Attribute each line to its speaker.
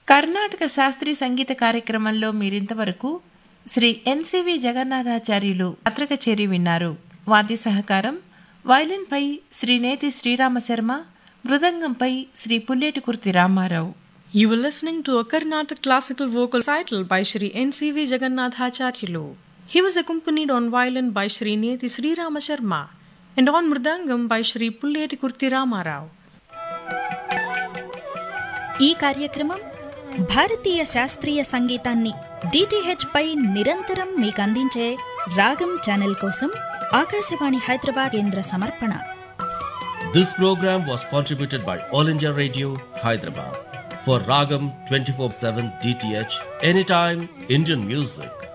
Speaker 1: కర్ణాటక శాస్త్రీయ సంగీత కార్యక్రమంలో మీరింతవరకు శ్రీ ఎన్సివి జగన్నాథాచార్యులు పత్రకచేరి విన్నారు వాద్య సహకారం వైలిన్పై శ్రీ నేతి Srirama Sharma మృదంగంపై Shri పుల్లేటి kurti Ramarao
Speaker 2: You were listening to a Carnatic classical vocal recital by Shri N.C.V. Jagannathacharyalu. He was accompanied on violin by Shri Neti Sri Rama Sharma and on mridangam by Shri Pulleti Kurti Ramarao.
Speaker 3: ఈ కార్యక్రమం భారతీయ శాస్త్రీయ సంగీతాన్ని DTH పై నిరంతరం మీకు అందించే రాగం channel కోసం ఆకాశవాణి హైదరాబాద్ కేంద్ర సమర్పణ
Speaker 4: This program was contributed by All India Radio, Hyderabad. For Ragam 24 7 DTH, anytime Indian music.